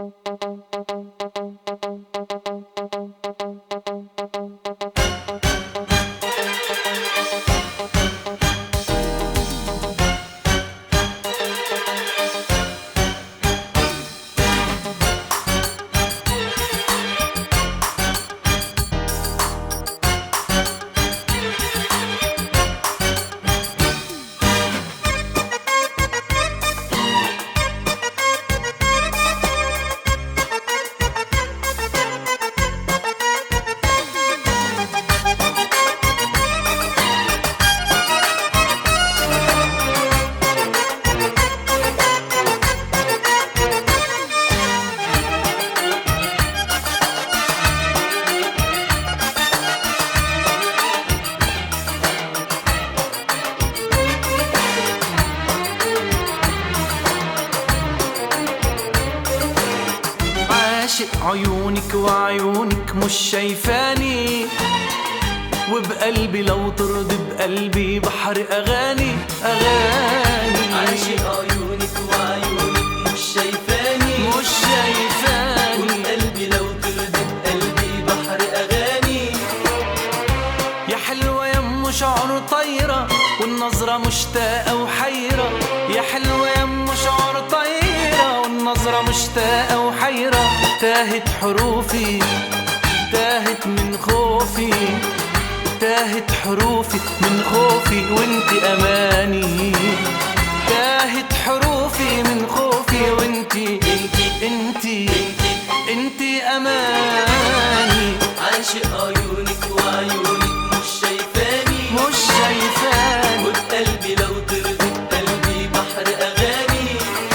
عاشق عيونك وعيونك مش شايفاني وبقلبي لو ترضي بقلبي بحر اغاني اغاني عاشق عيونك وعيونك مش شايفاني مش شايفاني وقلبي لو ترضي بقلبي بحر اغاني يا حلوة يا ام شعر طايرة والنظرة مشتاقة وحيرة يا حلوة يا ام شعر طايرة والنظرة مشتاقة وحيرة تاهت حروفي تاهت من خوفي تاهت حروفي من خوفي وانت اماني تاهت حروفي من خوفي وانت انت انت انت اماني عاشق عيونك وعيونك مش شايفاني مش شايفاني وبقلبي لو ترضي بقلبي بحر اغاني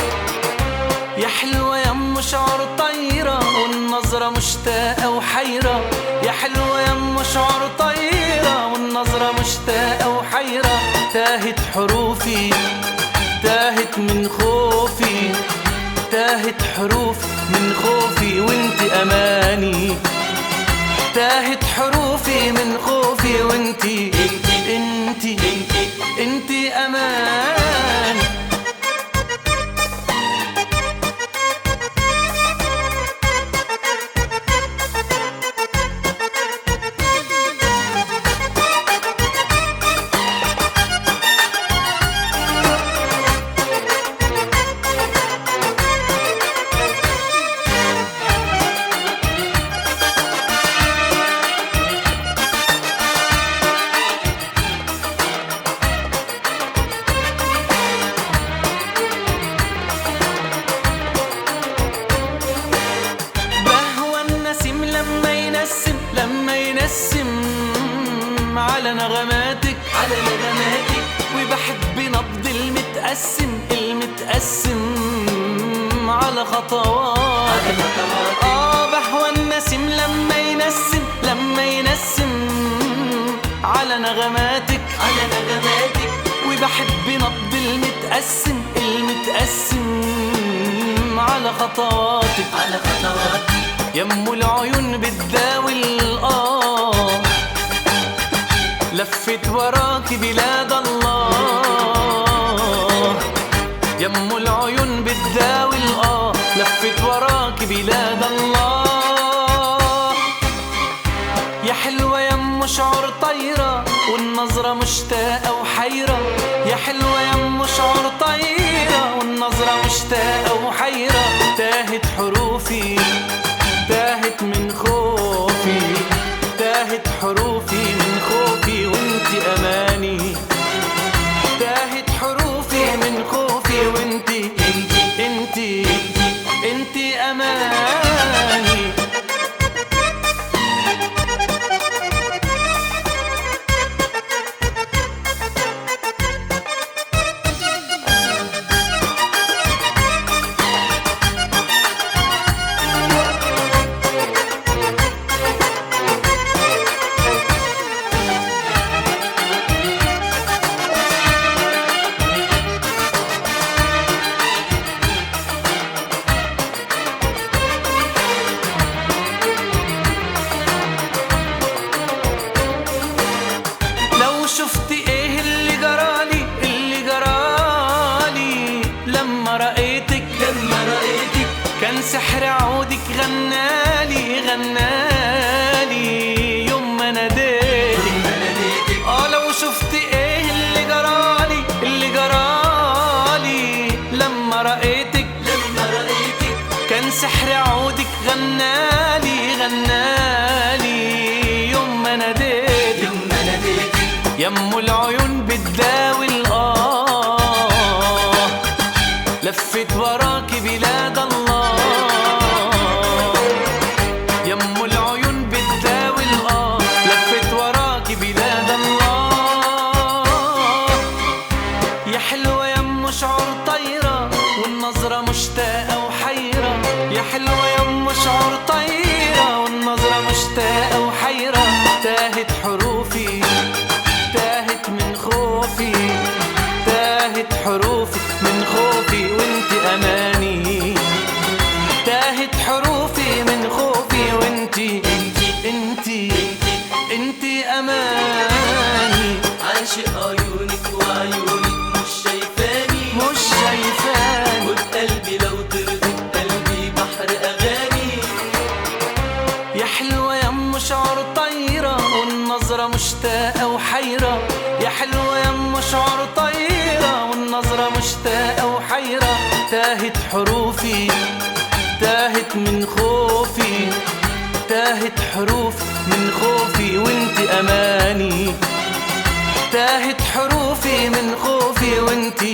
يا حلوة يا ام شعر طايرة والنظرة مشتاقة وحيرة يا حلوة يا ام شعر طايرة والنظرة مشتاقة وحيرة تاهت حروفي تاهت من خوفي تاهت حروفي من خوفي وانت اماني تاهت حروفي من خوفي وانت انت انت انت, انت اماني بهوى النسيم لما ينسم لما ينسم على نغماتك على نغماتك وبحب نبض المتقسم المتقسم على خطوات على خطواتك اه بهوى النسيم لما ينسم لما ينسم على نغماتك على نغماتك وبحب نبض المتقسم المتقسم على خطواتك على خطواتك يم العيون بتداوي الآه لفت وراك بلاد الله يم العيون بتداوي الآه لفت وراك بلاد الله يا حلوة يا ام شعر طايرة والنظرة مشتاقة وحيرة يا حلوة يا ام شعر طايرة والنظرة مشتاقة وحيرة تاهت حروفي تاهت من خوفي تاهت حروفي من خوفي وانت اماني تاهت حروفي من خوفي وانت انت انت انت اماني عودك غنالي غنالي يوم ما ناديتك لما ناديتك اه لو شفت ايه اللي جرالي اللي جرالي لما رأيتك لما رأيتك كان سحر عودك غنالي غنالي يوم ما ناديتك لما ناديتك يم العيون بتداوي الآه لفت وراكي بلاد الله يم العيون بتداوي الآه لفت وراكي بلاد الله يا حلوة يم شعور طايرة والنظرة مشتاقة وحيرة يا حلوة يم شعور طايرة والنظرة مشتاقة وحيرة تاهت حروفي تاهت من خوفي تاهت حروفي من خوفي وانت اماني تاهت حروفي من خوفي وانت انت انت انت اماني عاشق عيونك وعيونك مش شايفاني مش شايفاني خد قلبي لو ترضي قلبي بحر أغاني يا حلوة يا ام شعر طايرة والنظرة مشتاقة وحيرة يا حلوة يا ام شعر طايرة والنظرة مشتاقة وحيرة تاهت حروفي تاهت من خوفي تاهت حروف من خوفي وانت اماني تاهت حروفي من خوفي وانت